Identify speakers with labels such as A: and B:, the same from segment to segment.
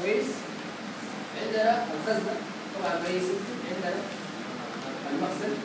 A: كويس عندنا الخزنه طبعا زي سيستم عندنا المخزن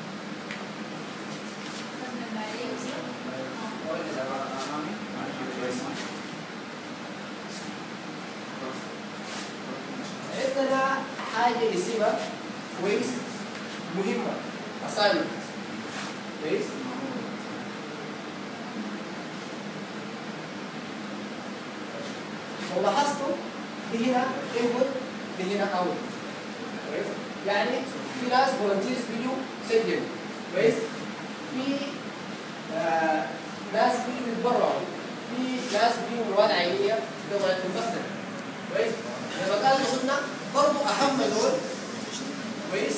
A: عندنا حاجه اسمها كويس مهمه assignment كويس لو لاحظتوا دي هنا انبوت دي هنا اوت كويس يعني في ناس فولنتيرز بيجوا سجلوا كويس في آه ناس بيجوا يتبرعوا في ناس بيجوا مواد عينيه تبغى في المخزن كويس لما كان قلنا برضه اهم دول كويس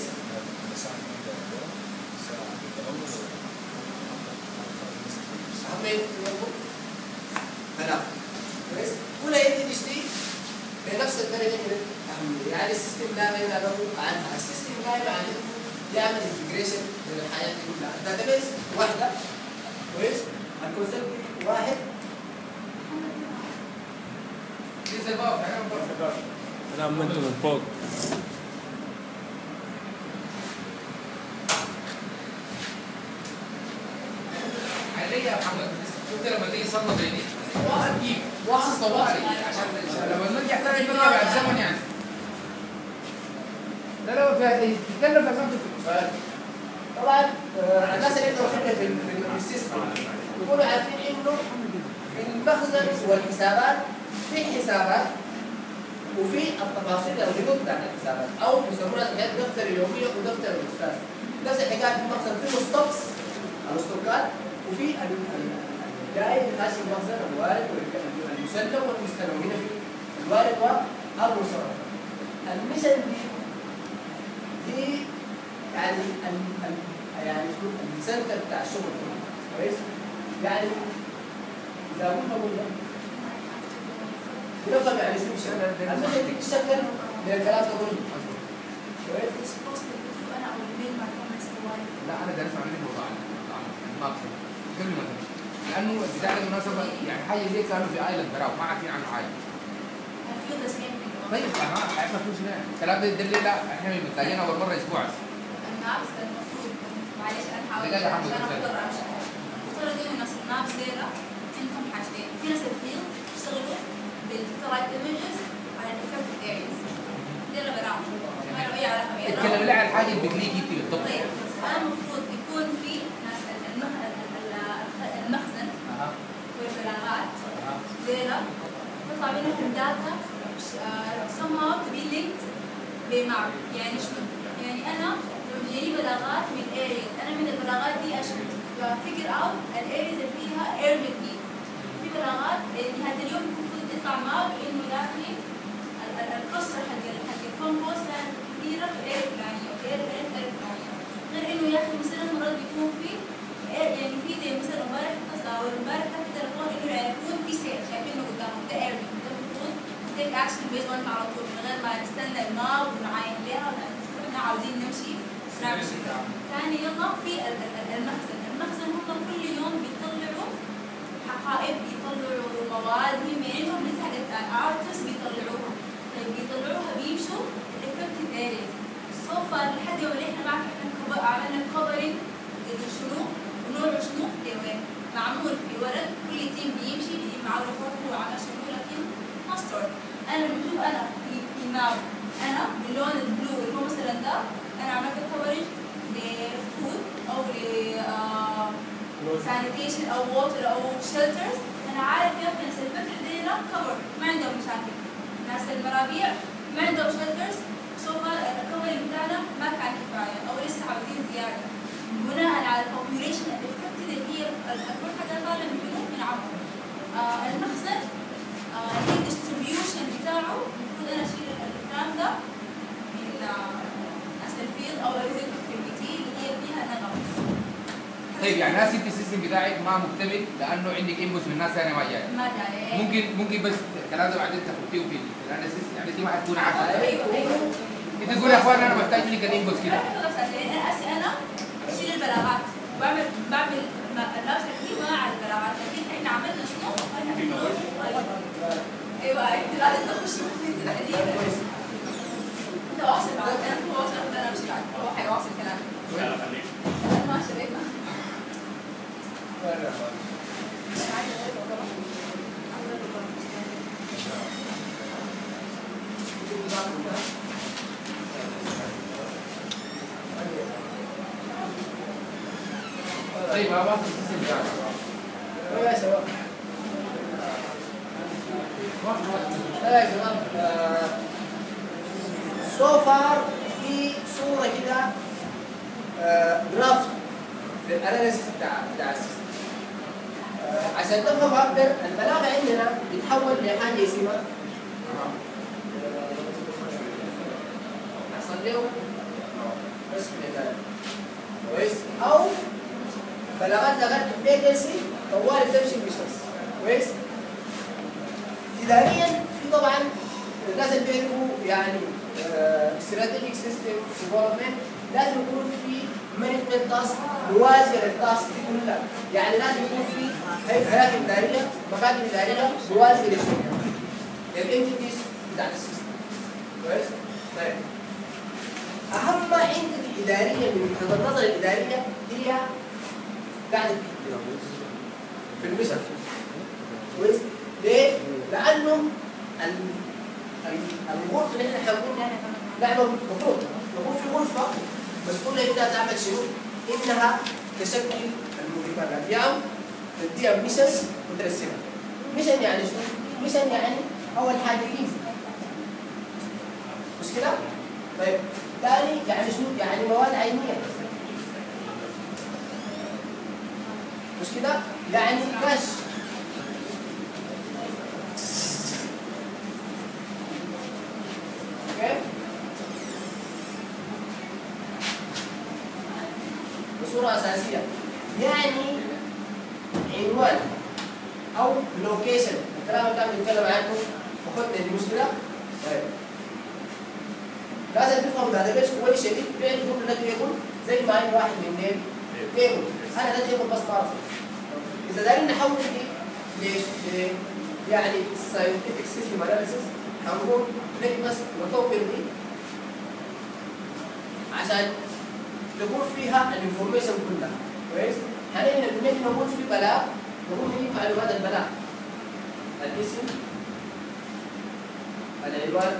A: اهم يطلبوا هلا كويس ولا يدي تشتري بنفس الدرجه كده اهميه يعني السيستم دائما له عنها السيستم دائما عن يعمل انتجريشن من الحياه دي كلها الداتابيس واحده كويس الكونسيبت واحد
B: لسه الباب حاجه الباب
C: لا ما انتم من فوق
B: علي يا محمد شفت لما تيجي صدمه زي دي واحد جيب
A: واحد
B: طوارئ عشان لما نرجع تاني نرجع بعد زمن يعني لا لا في تتكلم في اسامه
A: طبعا آه، الناس اللي عندهم خبره في في في السيستم يكونوا عارفين انه في المخزن والحسابات في حسابات وفي التفاصيل او الحدود بتاعت الحسابات او بيسموها حاجات دفتر اليوميه ودفتر الاستاذ نفس الحكايه في المخزن في ستوكس الستوكات وفي ال- ال- الجاي اللي ماشي المخزن الوارد والمسلم والمستلم هنا في الوارد والمسلم الميشن دي دي يعني ال ال يعني شو السنتر بتاع الشغل كويس يعني اذا قلنا قلنا بنفهم يعني شو الشغل المشهد دي تشكل من الكلام ده كله كويس
B: لا انا دارس عن الموضوع ما اقصد قبل ما تمشي لانه البدايه بالمناسبه يعني حاجه زي كانوا في ايلاند براو ما عارفين عنه حاجه طيب انا عارفه كل شيء الكلام ده يدل لا احنا متلاقيين اول مره اسبوع
D: النابس المفروض معلش انا حاولت
B: دقيقة يا حمد،
D: عشان
B: دقيقة.
D: اقدر امشي المفترض انه ناس النابس ديلا عندهم حاجتين في ناس الفيلد يشتغلوا بالترايت ايمجز على الافكت اريز ديلا براهم ما له اي علاقه بيها
B: اتكلم لي عن الحاجه اللي بتليك انت بالضبط
D: طيب انا المفروض يكون في ناس المخ- ال- ال- المخزن
B: اها
D: والبلاغات
B: اها
D: ديلا تطلع منهم داتا somehow to be linked بمعرض يعني شنو؟ يعني انا لما تجيني بلاغات من areas انا من البلاغات دي اشوف فيجر اوت الاريز اللي فيها ايرمنت دي في بلاغات نهايه اليوم المفروض يطلع ماب انه يا اخي ال- ال- القصه حق ال- حق الفون بوست كانت كثيره في الاريا الفلانيه وفي الاريا الفلانيه غير انه يا اخي مثلا مرات بيكون في يعني في زي مثلا امبارح اتصل او امبارح كان في تليفون انه يعرفون في سيل شايفينه قدامهم ده ايرمنت ده المفروض تيك اكشن بيز وان على طول من غير ما نستنى الماب ونعاين لها احنا عاوزين نمشي نعمل شيء ثاني يلا في ال- ال- المخزن المخزن هم كل يوم بيطلعوا حقائب بيطلعوا مواد مهمة عندهم لسه حاجات ارتس بيطلعوها طيب بيطلعوها بيمشوا الافكتيف اريز سو فار لحد يوم اللي احنا معك احنا كب- عملنا كفرنج شنو ونوعه شنو لوين معمول في ورق كل تيم بيمشي بيجي معاه ريبورت هو عمل شنو لكن ماستر انا لما اشوف انا في في ماب انا باللون البلو اللي هو مثلا ده انا عملت كفرج لفود او ل سانيتيشن او ووتر او شيلترز انا عارف يا اخي ناس الفتح دي لا كفر ما عندهم مشاكل ناس المرابيع ما عندهم شيلترز سو فار الكفرنج بتاعنا ما كان كفايه او لسه عاوزين زياده بناء على البوبيوليشن الافكتد اللي هي كل حاجه طالع من جنوب من عمق آه المخزن آه هي الديستريبيوشن بتاعه المفروض انا اشيل الكلام ده من آه، ناس الفيلد او الاكزيكتيف كوميتي اللي هي فيها نغم
B: طيب يعني ناس انت السيستم بتاعك ما مكتمل لانه عندك انبوس من ناس ثانيه ما جايه
D: ما داري
B: ممكن ممكن بس الكلام ده بعدين تحطيه في في الاناليسيس يعني انت ما حتكون عارفه
D: ايوه ايوه
B: انت تقول يا اخوان انا محتاج منك الانبوس كده
D: انا أسأل انا اشيل البلاغات بعمل بعمل الناس مع البلاغات لكن احنا عملنا شنو؟ احنا ايوه انت لازم تخش في تحديدا
A: كويس
D: انت واصل بعد انا هو واصل انا امشي بعد هو حيواصل كلامي انا ما شرينا
B: طيب ما بعرف السيستم بتاعك
A: ايوه يا شباب
B: ما في واحد
A: ايوه يا شباب سو فار في صوره كده درافت للاناليسيس بتاع بتاع السيستم آه، عشان تفهم اكثر البلاغه عندنا بتتحول لحاجه اسمها يحصل له رسم مثال كويس او بلاغات لغايه بيتنسي طوال تمشي بشخص كويس اداريا في طبعا الناس اللي بيعرفوا يعني استراتيجيك سيستم ديفلوبمنت لازم يكون في مانجمنت تاسك موازيه للتاسك دي كلها يعني لازم يكون في هي- هياكل اداريه مكاتب اداريه موازيه للشركه للانتيتيز بتاعت السيستم كويس؟ طيب اهم انتيتي اداريه من وجهه النظر الاداريه هي قاعده في المثل كويس؟ ليه؟ لانه ال- ال- الغرفه اللي احنا حنقول نعمل المفروض يكون في غرفه مسؤوله انها تعمل شنو؟ انها تشكل المهمات اليوم تديها ميشنز وترسمها. ميشن يعني شنو؟ ميشن يعني اول حاجه ايزي. مش كده؟ طيب ثاني يعني شنو؟ يعني مواد عينيه. مش كده؟ يعني كاش اوكي؟ بصورة أساسية يعني عنوان أو لوكيشن الكلام اللي كان بيتكلم عنه وخدنا دي مشكلة طيب لازم تفهم هذا بس كويس شديد بين يقول لك يقول زي ما أي واحد من اثنين تيبل أنا ده تيبل بس بعرف إذا دايرين نحول دي ليش؟ ل- يعني scientific system analysis هنقول نكبس نطور دي عشان نقول فيها الانفورميشن كلها كويس؟ حاليا نجي نقول في بلاغ نقول نجيب معلومات البلاغ الاسم العنوان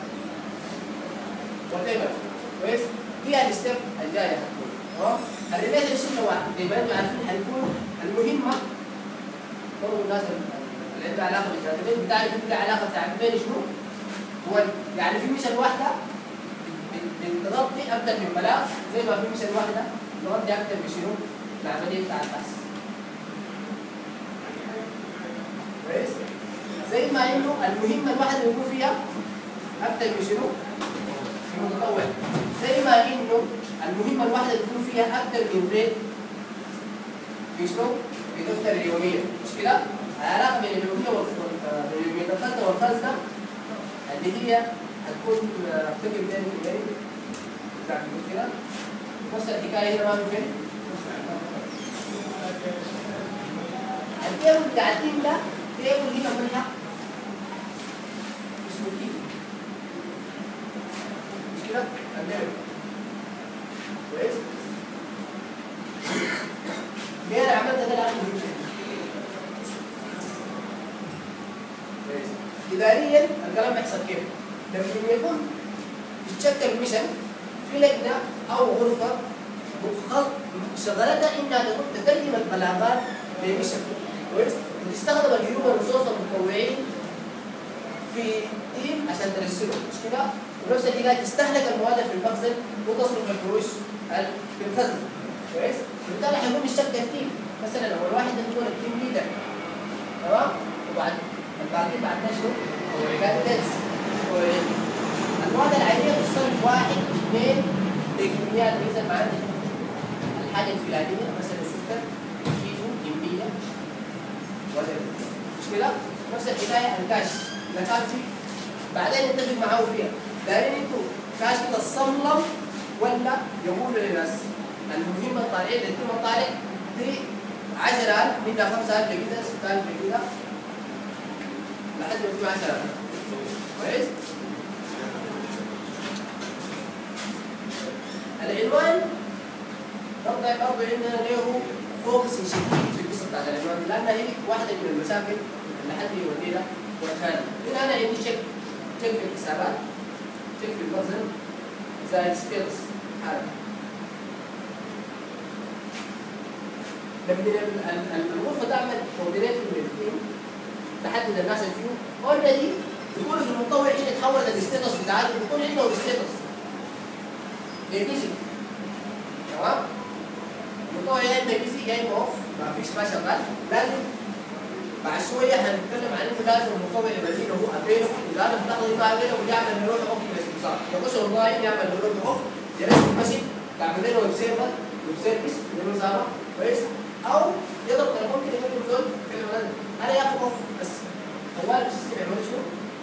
A: وات كويس؟ دي الستيب الجايه هتكون تمام؟ الريليشن شيب لو زي ما انتم عارفين حيكون المهمه برضه الناس اللي عندها علاقه بالكاتبين بتعرف كل علاقه بتاع بين شنو؟ هو ال- يعني في ميشن واحده بت- بتغطي اكثر من بلاغ زي ما في ميشن واحده بتغطي اكثر من شنو؟ العمليه بتاع البحث. كويس؟ زي ما انه المهمه الواحده اللي يكون فيها اكثر من شنو؟ من متطوع. زي ما انه المهمه الواحده اللي يكون فيها اكثر من ريت في شنو؟ في دفتر اليوميه، مش كده؟ العلاقه بين اليوميه والخ- بين اليوميه الخزنه والخزنه اللي هي هتكون بتجي بين الكبيرين بتاعت المشكله نفس الحكايه هنا ما في فين التيبل بتاع التيم ده تيبل هنا ملحق اسمه تيم مش كده؟ التيبل كويس؟ ليه انا عملت ده الان كويس اداريا الكلام بيحصل كيف؟ لما يكون يتشكل ميشن في لجنه او غرفه مخ- شغلتها انها تكون تترجم البلاغات لميشن كويس؟ وتستخدم الهيومن ريسورس المتطوعين في تيم عشان ترسله مش كده؟ ونفس الحكايه تستهلك المواد في المخزن وتصرف الفلوس ال- في الخزن كويس؟ وبالتالي حيكون يشكل تيم مثلا لو الواحد ده يكون التيم ليدر تمام؟ وبعد الباقيين بعد شنو؟ كانديديتس المواد العينيه تصنف واحد اثنين بكميات مثل ما عندك الحاجه الفلانيه مثلا السكر كيلو كميه ولا مش كده؟ نفس الحكايه الكاش اذا كان في بعدين نتفق معاه فيها دايرين انتوا كاش كده تصمم ولا يقولوا للناس المهمه الطالعين التيم الطالع دي 10000 منها 5000 كده 6000 كده لحد ما يكون 10000 كويس العنوان برضه برضه عندنا له فوكس شديد في القصه بتاعت العنوان لانها هي واحده من المشاكل اللي حد يودينا وثاني هنا انا عندي شيك شيك في الحسابات شيك في المخزن زائد ستيتس هذا لما ال- ال- ال- الغرفه تعمل كوردينيت للتيم تحدد الناس اللي فيه اوريدي يكون في المطوع هنا يتحول للستيتس بتاعته يكون عنده الستيتس بيجي تمام الموضوع يا اما بيزي يا اما اوف ما فيش ما شغال لازم بعد شويه هنتكلم عن انه لازم المطوع يبقى له هو افيلبل اذا انا في اللحظه دي ما افيلبل يعمل نروح اوف باستمرار يخش اونلاين يعمل نروح اوف يرسم ماشي تعمل له ويب سيرفر ويب سيرفيس نظام كويس او يضرب تليفون كده يقول له زول كلمه لازم انا ياخذ اوف بس هو السيستم يعمل شنو؟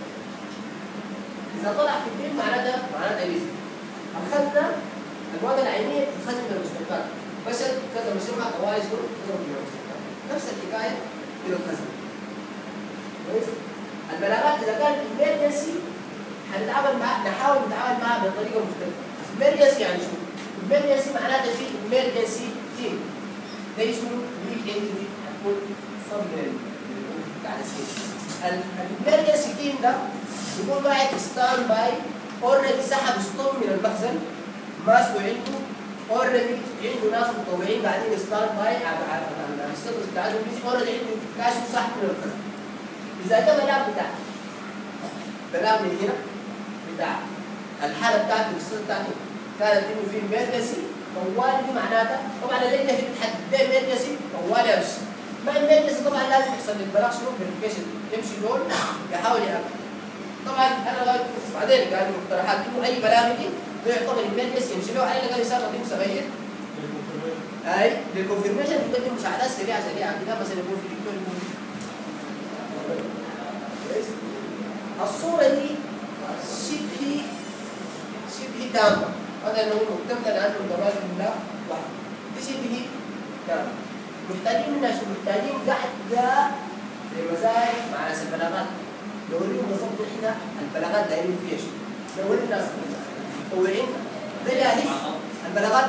A: اذا طلع في الدين معناتها معناتها بيزي اخذنا المواد العينيه تتخزن من المستقبل مثلا كذا مشروع طوائف دول كذا من المستقبل نفس الحكايه في الخزن كويس البلاغات اذا كانت emergency هنتعامل معها نحاول نتعامل معها بطريقه مختلفه emergency يعني شو؟ emergency معناتها في emergency team ده اسمه lead entity هتكون صب بعد سنين emergency team ده يكون واحد ستاند باي اوريدي سحب ستوك من المخزن ماسكه عنده اوريدي عنده ناس متطوعين قاعدين ستاند باي على على على الستاتس بتاعتهم بيجي اوريدي عنده كاش سحب من المخزن اذا ده بلاغ بتاع بلاغ من هنا بتاع الحاله بتاعتي الستاتس بتاعتي كانت انه في ايمرجنسي طوالي دي معناتها طبعا اللي هي بتحدد ده ايمرجنسي طوالي امشي ما ايمرجنسي طبعا لازم يحصل للبلاغ شنو فيريفيكيشن يمشي دول يحاول يأكد طبعا انا لغايه بعدين قاعد مقترحات انه اي بلاغ يجي ده يعتبر ايمرجنسي يمشي له اي لقى رساله قديم صغير اي للكونفirmation بيقدم مساعدات سريعه سريعه كده مثلا يكون في دكتور يكون كويس الصوره دي شبه شبه تامه هذا انه مكتمله لانه كمان لله واحد دي شبه تامه محتاجين منها شو محتاجين قاعده لمزايا مع ناس البلاغات نوريهم بالضبط احنا البلاغات دايرين فيها شو نوري الناس متطوعين ده جاهز البلاغات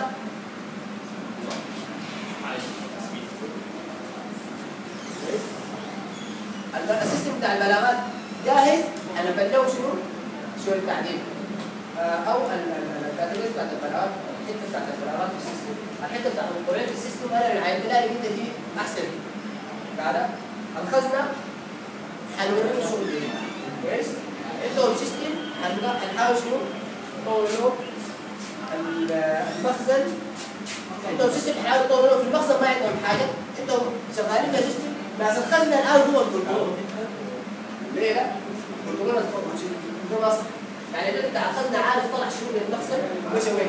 A: الب- السيستم بتاع البلاغات جاهز انا بلغه شنو؟ شويه تعديل آه، او ال- ال- الكاتيجوري بتاعت البلاغات الحته بتاعت البلاغات في السيستم الحته بتاعت المطورين في السيستم انا اللي عايز لها جدا هي احسن قاعده الخزنه حنوريهم شغل جديد كويس عندهم سيستم هنبقى- هنحاول شنو؟ نطور له ال- المخزن عندهم سيستم حيحاولوا يطوروا له في المخزن ما عندهم حاجه عندهم شغالين بسيستم ناس الخزنه الان هو الكنترول ليه لا؟ الكنترول ده ما صح يعني اللي بتاع الخزنه عارف طلع شنو من المخزن ومشى وين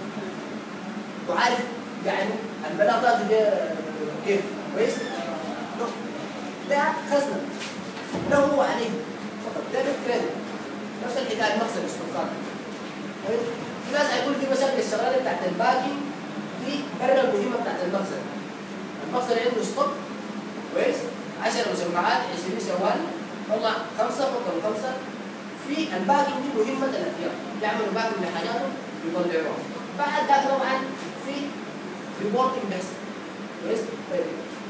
A: وعارف يعني البلاغ بتاعته ده كيف كويس؟ ده خزنه له هو عليه فقط ده بالكريدت نفس الحكايه المخزن السلطان كويس؟ في ناس هيقول في مشاكل الشغاله بتاعت الباقي دي بره المهمه بتاعت المخزن المخزن عنده ستوك كويس 10 مجمعات 20 شوال طلع خمسه فضلوا خمسه في الباقي دي مهمه الاختيار يعملوا باقي من حاجاتهم يطلعوها بعد ذاك طبعا في ريبورتنج بس كويس طيب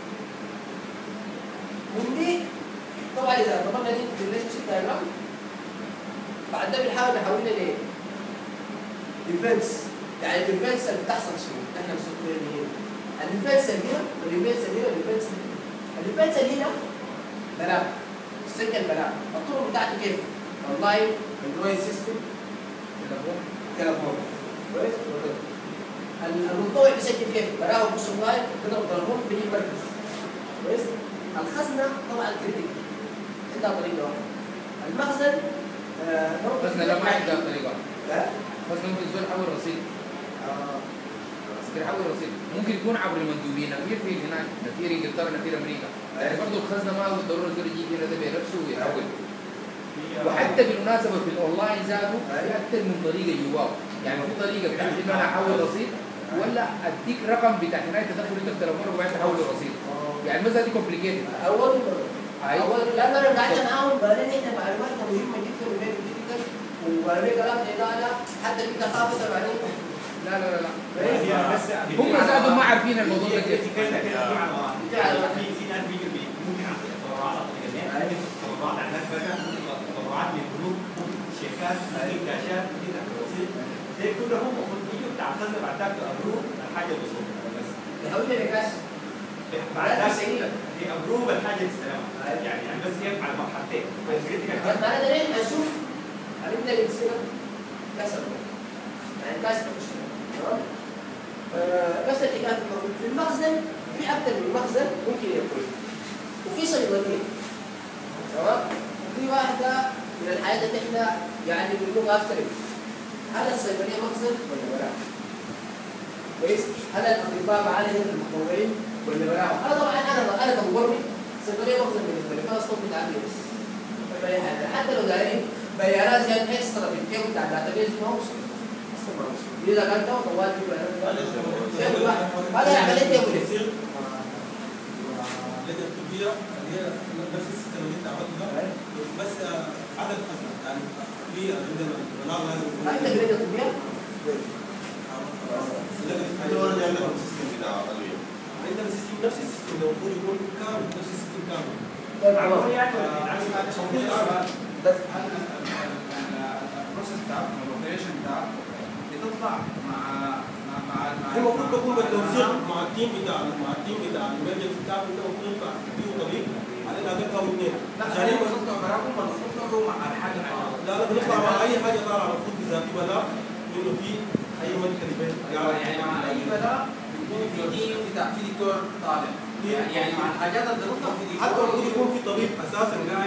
A: من دي طبعا اذا ضمنا دي في الريليشن شيب دايجرام بعد ده بنحاول نحولها لايه؟ ديفنس يعني الديفنس اللي بتحصل شنو؟ احنا مسكوين هنا الديفنس اللي هنا والديفنس اللي هنا والديفنس اللي هنا الديفنس اللي هنا بلاغ السجل بلاغ الطرق بتاعته كيف؟ اونلاين اندرويد سيستم
B: تليفون
A: تليفون كويس؟ ال- المتطوع بيسجل كيف؟ بلاغه بخش اونلاين كده تليفون بيجي المركز كويس؟ الخزنه طبعا كريتيك عندها طريقه واحده المخزن آه،
B: بس لا ما عندها طريقه
A: لا
B: بس ممكن يزول حول رصيد
A: آه،
B: عسكري حول رصيد ممكن يكون عبر المندوبين نفير في هناك نفير انجلترا نفير امريكا يعني برضه الخزنه ما هو ضروري يزول يجي هنا ده بنفسه ويحول وحتى بالمناسبه في الاونلاين ذاته في اكثر من طريقه جواه يعني في طريقه بتاعت انه انا احول رصيد ولا اديك رقم بتاع هناك تدخل انت في تليفونك وبعدين تحول الرصيد يعني مثلا دي كومبليكيتد
A: اول
B: أيوة.
A: اول لانه انا قعدت معاهم قالوا لي احنا معلوماتنا مهمه جدا وهيك كريتيكال وقالوا لي كلام زي ده لا حتى انت خاف اسال عليك
B: لا لا لا لا
E: هي بس
B: هم زادوا ما عارفين الموضوع ده كيف
E: في كده كده في معلومات في في ناس بيجوا بي- ممكن عن طريق التبرعات عن طريق النت ممكن تبرعات عن الناس بقى ممكن تبرعات من بنوك ممكن شركات ممكن كاشات ممكن تحت الوسيط ده كلهم المفروض يجوا بتاع الخزنه بعد ذاك ابروف الحاجه اللي وصلت بس
A: يحاولوا لي كاش
E: بعد
A: لازم
E: ذاك
A: يسجلك.
E: هي ابروف الحاجه اللي استلمها يعني يعني بس هي على مرحلتين
A: بس
E: الكريتيكال
A: معنى ده ليه هنشوف هنبدا نكسبها كسر يعني كسر مش تمام آه، بس الحكايه في المخزن في المخزن في اكثر من مخزن ممكن يكون وفي صيدليه تمام وفي واحده من الحاجات اللي احنا يعني بنقول افترض هل الصيدليه مخزن ولا براءه؟ كويس؟ هل الاطباء معانا هنا المتطوعين ولا براءه؟ انا طبعا انا انا كمبرمج الصيدليه مخزن بالنسبه لي فانا الصوت بتاعي بس ما في حاجه حتى لو دارين بيانات زياده اكسترا في الكيم بتاع الداتا بيز ما هو مشكله اصلا ما هو مشكله اذا كان تو طوال في بيانات هذا عمليه يا ولد
F: اللجنه الطبيه اللي هي نفس السيستم اللي انت عملته ده بس عدد خزنه يعني في عندنا بلاغ لازم
A: ما عندك رياضه طبيه؟
F: عندنا سيستم نفس السيستم ده المفروض يكون كامل نفس السيستم كامل
A: طيب تمام
E: عمليات
F: بس
G: البروسيس بتاع الاوبريشن بتاع بتطلع مع مع مع مع
F: المفروض تكون بالتنسيق مع التيم بتاع مع التيم بتاع الميرجنسي بتاعك انت المفروض يطلع فيه طبيب على الاقل او اثنين
G: لا
F: عشان
G: خلينا
F: يبقى-
G: نطلع براكم ولا نطلع مع الحاجه معينه
F: لا لا بنطلع مع اي حاجه طالعه على المفروض اذا في بلاغ انه في اي ميديكال ايفنت
G: يعني مع اي بلاغ بيكون في تيم بتاع في دكتور طالع يعني يعني مع الحاجات اللي بنطلع في
F: حتى
G: دكتور
F: المفروض يكون في طبيب اساسا قاعد